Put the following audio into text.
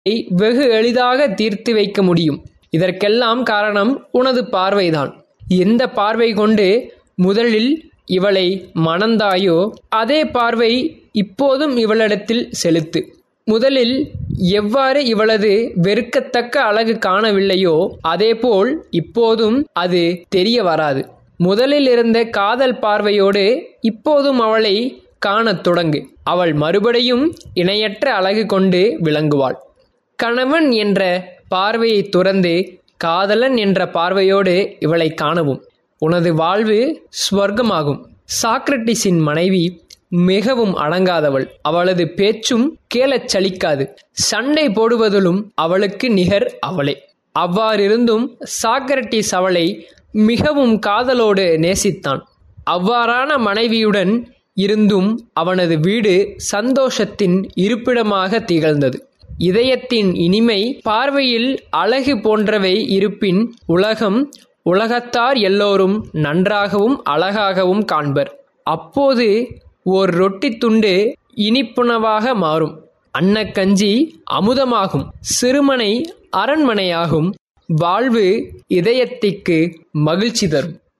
வெகு எளிதாக தீர்த்து வைக்க முடியும் இதற்கெல்லாம் காரணம் உனது பார்வைதான் எந்த பார்வை கொண்டு முதலில் இவளை மணந்தாயோ அதே பார்வை இப்போதும் இவளிடத்தில் செலுத்து முதலில் எவ்வாறு இவளது வெறுக்கத்தக்க அழகு காணவில்லையோ அதேபோல் இப்போதும் அது தெரிய வராது முதலில் இருந்த காதல் பார்வையோடு இப்போதும் அவளை காணத் தொடங்கு அவள் மறுபடியும் இணையற்ற அழகு கொண்டு விளங்குவாள் கணவன் என்ற பார்வையை துறந்து காதலன் என்ற பார்வையோடு இவளை காணவும் உனது வாழ்வு ஸ்வர்க்கமாகும் சாக்ரட்டிஸின் மனைவி மிகவும் அடங்காதவள் அவளது பேச்சும் கேளச் சலிக்காது சண்டை போடுவதிலும் அவளுக்கு நிகர் அவளே அவ்வாறிருந்தும் சாக்ரட்டிஸ் அவளை மிகவும் காதலோடு நேசித்தான் அவ்வாறான மனைவியுடன் இருந்தும் அவனது வீடு சந்தோஷத்தின் இருப்பிடமாக திகழ்ந்தது இதயத்தின் இனிமை பார்வையில் அழகு போன்றவை இருப்பின் உலகம் உலகத்தார் எல்லோரும் நன்றாகவும் அழகாகவும் காண்பர் அப்போது ஓர் ரொட்டி துண்டு இனிப்புணவாக மாறும் அன்னக்கஞ்சி அமுதமாகும் சிறுமனை அரண்மனையாகும் வாழ்வு இதயத்திற்கு மகிழ்ச்சி தரும்